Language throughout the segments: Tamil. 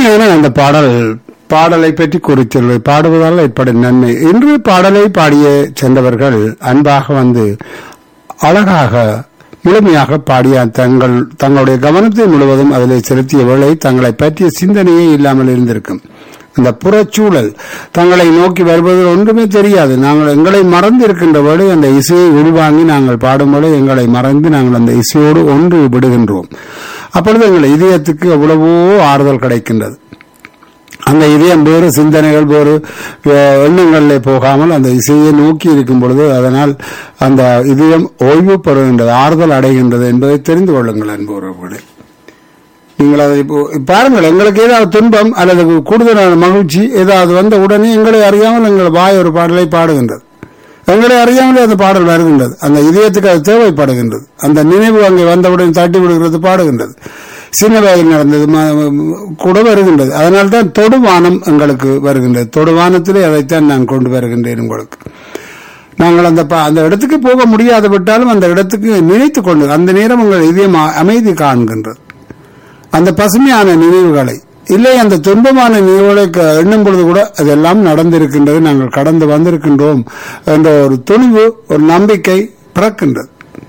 அருமையான அந்த பாடல் பாடலை பற்றி குறித்துள்ளது பாடுவதால் ஏற்படும் நன்மை இன்று பாடலை பாடிய சென்றவர்கள் அன்பாக வந்து அழகாக முழுமையாக பாடிய தங்கள் தங்களுடைய கவனத்தை முழுவதும் அதில் செலுத்திய வேளை தங்களை பற்றிய சிந்தனையே இல்லாமல் இருந்திருக்கும் அந்த புறச்சூழல் தங்களை நோக்கி வருவது ஒன்றுமே தெரியாது நாங்கள் எங்களை மறந்து இருக்கின்ற வேளை அந்த இசையை உள்வாங்கி நாங்கள் பாடும்போது எங்களை மறந்து நாங்கள் அந்த இசையோடு ஒன்று விடுகின்றோம் அப்பொழுது எங்கள் இதயத்துக்கு எவ்வளவோ ஆறுதல் கிடைக்கின்றது அந்த இதயம் வேறு சிந்தனைகள் வேறு அஹ், எண்ணங்களிலே போகாமல் அந்த இசையை நோக்கி இருக்கும் பொழுது அதனால் அந்த இதயம் ஓய்வு பெறுகின்றது ஆறுதல் அடைகின்றது என்பதை தெரிந்து கொள்ளுங்கள் அன்புறவுகளே நீங்கள் அதை இப்போ பாருங்கள் எங்களுக்கு ஏதாவது துன்பம் அல்லது கூடுதலான மகிழ்ச்சி ஏதாவது வந்த உடனே எங்களை அறியாமல் எங்கள் வாய் ஒரு பாடலை பாடுகின்றது எங்களை அறியாமலே அந்த பாடல் வருகின்றது அந்த இதயத்துக்கு அது தேவைப்படுகின்றது அந்த நினைவு அங்கே வந்தவுடன் தட்டி விடுகிறது பாடுகின்றது சின்ன வயதில் நடந்தது ம- ம- கூட வருகின்றது அதனால்தான் தொடுவானம் எங்களுக்கு வருகின்றது தொடுவானத்திலே அதைத்தான் நான் கொண்டு வருகின்றேன் உங்களுக்கு நாங்கள் அந்த ப- அந்த இடத்துக்கு போக முடியாது விட்டாலும் அந்த இடத்துக்கு நினைத்து கொண்டு அந்த நேரம் உங்கள் இதயம் அ- அமைதி காண்கின்றது அந்த பசுமையான நினைவுகளை இல்லை அந்த துன்பமான நினைவுகளை க- எண்ணும் பொழுது கூட அதெல்லாம் நடந்திருக்கின்றது நாங்கள் கடந்து வந்திருக்கின்றோம் என்ற ஒரு துணிவு ஒரு நம்பிக்கை பிறக்கின்றது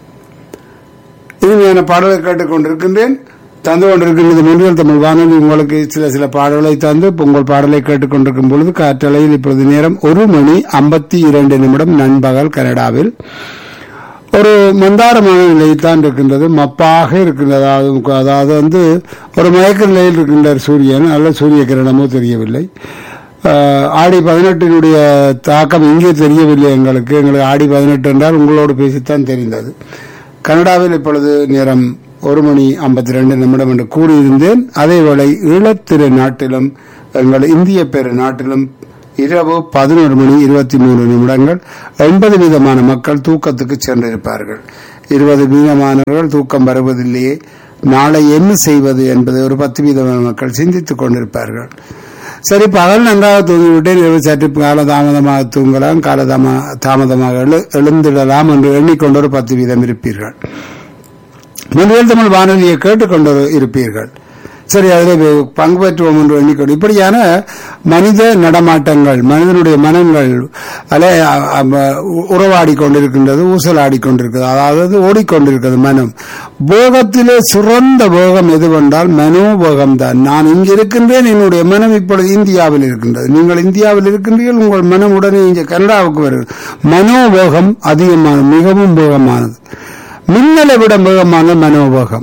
இனிமையான பாடலை கேட்டுக் கொண்டிருக்கின்றேன் தந்து கொண்டிருக்கின்றது முன்னில் தமிழ் வானொலி உங்களுக்கு சில சில பாடல்களை தந்து உங்கள் பாடலை கேட்டுக் கொண்டிருக்கும் பொழுது காற்றலையில் இப்பொழுது நேரம் ஒரு மணி ஐம்பத்தி இரண்டு நிமிடம் நண்பகல் கனடாவில் ஒரு மந்தாரமான நிலைத்தான் இருக்கின்றது மப்பாக இருக்கின்றது அதாவது அதாவது வந்து ஒரு மயக்க நிலையில் இருக்கின்றார் சூரியன் அல்ல சூரிய கிரணமோ தெரியவில்லை ஆஹ், ஆடி பதினெட்டினுடைய தாக்கம் இங்கே தெரியவில்லை எங்களுக்கு எங்களுக்கு ஆடி பதினெட்டு என்றால் உங்களோடு பேசித்தான் தெரிந்தது கனடாவில் இப்பொழுது நேரம் ஒரு மணி ஐம்பத்தி ரெண்டு நிமிடம் என்று கூறியிருந்தேன் அதேவேளை ஈழத்திரு நாட்டிலும் எங்கள் இந்திய பெரு நாட்டிலும் இரவு பதினோரு மணி இருபத்தி மூணு நிமிடங்கள் எண்பது வீதமான மக்கள் தூக்கத்துக்கு சென்றிருப்பார்கள் இருபது வீதமானவர்கள் தூக்கம் வருவதில்லையே நாளை என்ன செய்வது என்பதை ஒரு பத்து வீதமான மக்கள் சிந்தித்துக் கொண்டிருப்பார்கள் சரி பகல் நன்றாக தூங்கிவிட்டு இரவு சற்று கால தாமதமாக தூங்கலாம் கால தாம- தாமதமாக எழு- எழுந்திடலாம் என்று எண்ணிக்கொண்டு ஒரு பத்து வீதம் இருப்பீர்கள் முன்னில் தமிழ் வானொலியை கேட்டுக்கொண்டு இருப்பீர்கள் சரி அதில் பங்கு பெற்றுவோம் என்று எண்ணிக்கொண்டு இப்படியான மனித நடமாட்டங்கள் மனிதனுடைய மனங்கள் அலை அ- அ- உறவாடி கொண்டிருக்கின்றது ஊசலாடி கொண்டிருக்கிறது அதாவது ஓடிக்கொண்டிருக்கிறது மனம் போகத்திலே சிறந்த போகம் எதுவென்றால் மனோபோகம் தான் நான் இங்கு இருக்கின்றேன் என்னுடைய மனம் இப்பொழுது இந்தியாவில் இருக்கின்றது நீங்கள் இந்தியாவில் இருக்கின்றீர்கள் உங்கள் மனம் உடனே இங்கே கனடாவுக்கு வருகிறது மனோபோகம் அதிகமான மிகவும் போகமானது மின்னலை விட வேகமான மனோபோகம்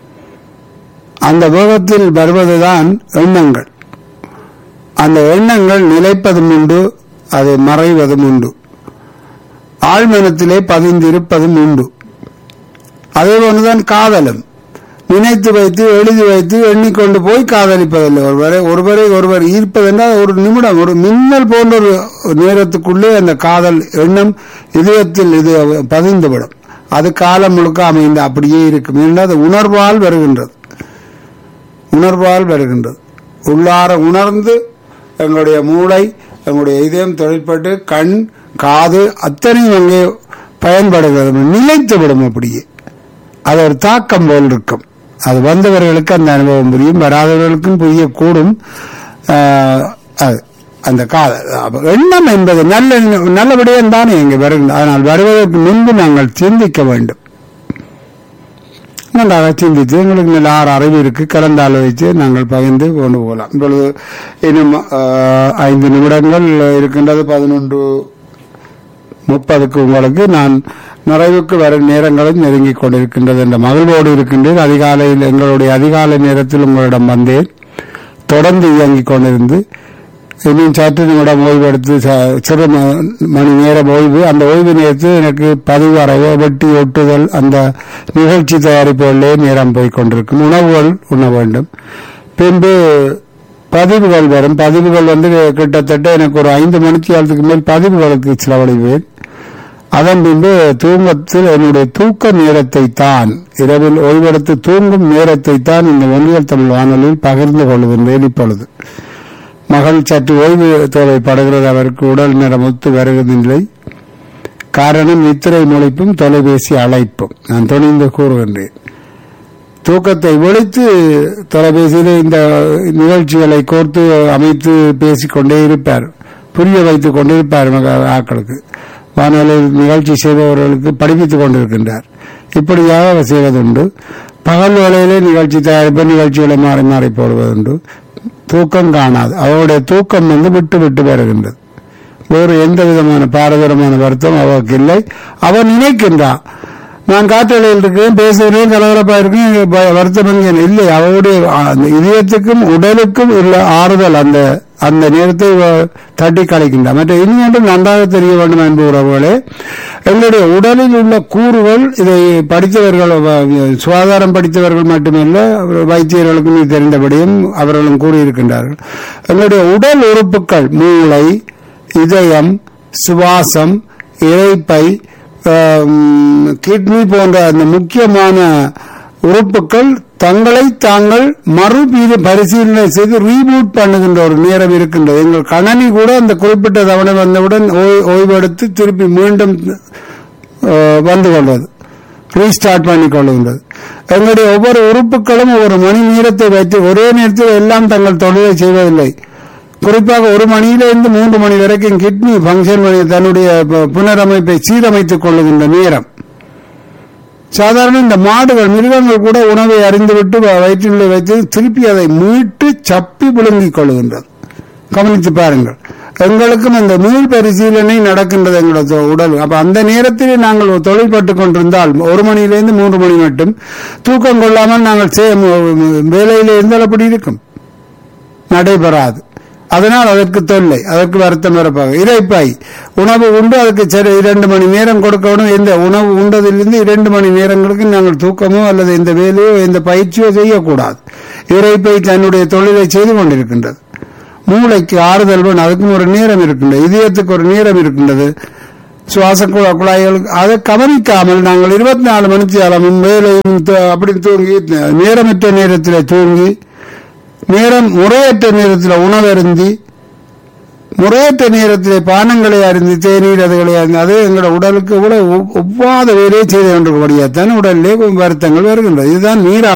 அந்த வேகத்தில் வருவதுதான் எண்ணங்கள் அந்த எண்ணங்கள் நிலைப்பதும் உண்டு அது மறைவதும் உண்டு ஆழ்மனத்திலே பதிந்திருப்பதும் உண்டு அதே போன்றுதான் காதலும் நினைத்து வைத்து எழுதி வைத்து எண்ணிக்கொண்டு போய் காதலிப்பதில்லை ஒருவரை ஒருவரை ஒருவர் ஈர்ப்பதென்றால் ஒரு நிமிடம் ஒரு மின்னல் போன்ற ஒரு நேரத்துக்குள்ளே அந்த காதல் எண்ணம் இதயத்தில் இது பதிந்துவிடும் அது காலம் முழுக்க அமைந்து அப்படியே இருக்கும் என்றால் அது உணர்வால் வருகின்றது உணர்வால் வருகின்றது உள்ளார உணர்ந்து எங்களுடைய மூளை எங்களுடைய இதயம் தொழிற்பட்டு கண் காது அத்தனையும் அங்கே பயன்படுகிறது நிலைத்துவிடும் அப்படியே அது ஒரு தாக்கம் போல் இருக்கும் அது வந்தவர்களுக்கு அந்த அனுபவம் புரியும் வராதவர்களுக்கும் புரியக்கூடும் ஆஹ், அது அந்த காதல் அப்ப எண்ணம் என்பது நல்ல நல்லபடியாக தானே இங்கே வருகின்றது ஆனால் வருவதற்கு முன்பு நாங்கள் சிந்திக்க வேண்டும் நன்றாக சிந்தித்து எங்களுக்கு நல்ல ஆறு அறிவு இருக்கு கலந்து ஆலோசித்து நாங்கள் பகிர்ந்து கொண்டு போகலாம் இப்பொழுது இன்னும் ஆஹ், ஐந்து நிமிடங்கள் இருக்கின்றது பதினொன்று முப்பதுக்கு உங்களுக்கு நான் நிறைவுக்கு வரும் நேரங்களும் நெருங்கிக் கொண்டிருக்கின்றது என்ற மகிழ்வோடு இருக்கின்றேன் அதிகாலையில் எங்களுடைய அதிகாலை நேரத்தில் உங்களிடம் வந்தேன் தொடர்ந்து இயங்கிக் கொண்டிருந்து இன்னும் சற்று நிமிடம் ஓய்வு எடுத்து ச- சிறு ம- மணி நேரம் ஓய்வு அந்த ஓய்வு நேரத்தில் எனக்கு பதிவு அறைவோ வெட்டி ஒட்டுதல் அந்த நிகழ்ச்சி தயாரிப்புகளிலே நேரம் போய் கொண்டிருக்கும் உணவுகள் உண்ண வேண்டும் பின்பு பதிவுகள் வரும் பதிவுகள் வந்து கிட்டத்தட்ட எனக்கு ஒரு ஐந்து மணித்தியாலத்துக்கு மேல் பதிவுகளுக்கு செலவழிவேன் அதன் பின்பு தூங்கத்தில் என்னுடைய தூக்க நேரத்தை தான் இரவில் ஓய்வெடுத்து தூங்கும் நேரத்தை தான் இந்த ஒன்றியல் தமிழ் வானொலியில் பகிர்ந்து கொள்கின்றேன் இப்பொழுது மகள் சற்று ஓய்வு தேவைப்படுகிறது அவருக்கு உடல் நிறம் ஒத்து வருவதில்லை காரணம் நித்திரை முளைப்பும் தொலைபேசி அழைப்பும் நான் துணிந்து கூறுகின்றேன் தூக்கத்தை ஒழித்து தொலைபேசியில் இந்த நிகழ்ச்சிகளை கோர்த்து அமைத்து பேசிக்கொண்டே இருப்பார் புரிய வைத்துக் கொண்டிருப்பார் மக- ஆட்களுக்கு வானொலி நிகழ்ச்சி செய்பவர்களுக்கு படிப்பித்துக் கொண்டிருக்கின்றார் இப்படியாக அவர் செய்வதுண்டு பகல் வேளையிலே நிகழ்ச்சி தயாரிப்பு நிகழ்ச்சிகளை மாறி மாறி போடுவதுண்டு தூக்கம் காணாது அவருடைய தூக்கம் வந்து விட்டு விட்டு வருகின்றது வேறு எந்த விதமான பாரதூரமான வருத்தம் அவருக்கு இல்லை அவர் நினைக்கின்றார் நான் காற்றலையில் இருக்கேன் பேசுகிறேன் கலகலப்பா இருக்கேன் ப- வருத்தம் எங்கே இல்லை அவருடைய அந்த இதயத்துக்கும் உடலுக்கும் உள்ள ஆறுதல் அந்த அந்த நேரத்தை இவ- தட்டி கலைக்கின்றார் மற்ற இனி ஒன்றும் நன்றாக தெரிய வேண்டும் என்பு உறவுகளே எங்களுடைய உடலில் உள்ள கூறுகள் இதை படித்தவர்கள் வ- சுகாதாரம் படித்தவர்கள் மட்டுமல்ல வைத்தியர்களுக்கும் இது தெரிந்தபடியும் அவர்களும் கூறியிருக்கின்றார்கள் எங்களுடைய உடல் உறுப்புகள் மூளை இதயம் சுவாசம் இறைப்பை ஆம், கிட்னி போன்ற அந்த முக்கியமான உறுப்புகள் தங்களை தாங்கள் மறுபீடு பரிசீலனை செய்து ரீபூட் பண்ணுகின்ற ஒரு நேரம் இருக்கின்றது எங்கள் கணனி கூட அந்த குறிப்பிட்ட தவணை வந்தவுடன் ஓய்- ஓய்வெடுத்து திருப்பி மீண்டும் அஹ், வந்து கொள்வது ரீஸ்டார்ட் பண்ணி கொள்கின்றது எங்களுடைய ஒவ்வொரு உறுப்புகளும் ஒவ்வொரு மணி நேரத்தை வைத்து ஒரே நேரத்தில் எல்லாம் தங்கள் தொழிலை செய்வதில்லை குறிப்பாக ஒரு மணியிலிருந்து மூன்று மணி வரைக்கும் கிட்னி பங்கன் பண்ணி தன்னுடைய ப- புனரமைப்பை சீரமைத்துக் கொள்ளுகின்ற நேரம் சாதாரண இந்த மாடுகள் மிருகங்கள் கூட உணவை அறிந்துவிட்டு வ- வயிற்றினுள்ளே வைத்து திருப்பி அதை மீட்டு சப்பி விழுங்கிக் கொள்ளுகின்றது கவனித்து பாருங்கள் எங்களுக்கும் அந்த மீள் பரிசீலனை நடக்கின்றது எங்களது உடல் அப்ப அந்த நேரத்தில் நாங்கள் தொழில்பட்டுக் கொண்டிருந்தால் ஒரு மணியிலிருந்து மூன்று மணி மட்டும் தூக்கம் கொள்ளாமல் நாங்கள் செய்ய மு- வேலையில இருந்தால் அப்படி இருக்கும் நடைபெறாது அதனால் அதற்கு தொல்லை அதற்கு வருத்தம் வரப்பாக இறைப்பாய் உணவு உண்டு அதுக்கு சரி இரண்டு மணி நேரம் கொடுக்கணும் எந்த உணவு உண்டதிலிருந்து இரண்டு மணி நேரங்களுக்கு நாங்கள் தூக்கமோ அல்லது எந்த வேலையோ எந்த பயிற்சியோ செய்யக்கூடாது இறைப்பை தன்னுடைய தொழிலை செய்து கொண்டிருக்கின்றது மூளைக்கு ஆறுதல் வேணும் அதுக்கும் ஒரு நேரம் இருக்கின்றது இதயத்துக்கு ஒரு நேரம் இருக்கின்றது சுவாச குழா குழாய்களுக்கு அதை கவனிக்காமல் நாங்கள் இருபத்தி நாலு மணிக்கு அளவும் வேலையும் து- அப்படி தூங்கி நேரமற்ற நேரத்தில் தூங்கி நேரம் முறையற்ற நேரத்தில் உணவருந்தி முறையற்ற நேரத்தில் பானங்களை அருந்தி தேநீர் அதுகளை அருந்தி அது எங்களோட உடலுக்கு கூட ஒவ்வாத வேலையை செய்து கொண்டிருக்கக்கூடியதான் உடலிலே வருத்தங்கள் வருகின்றது இதுதான் நீரா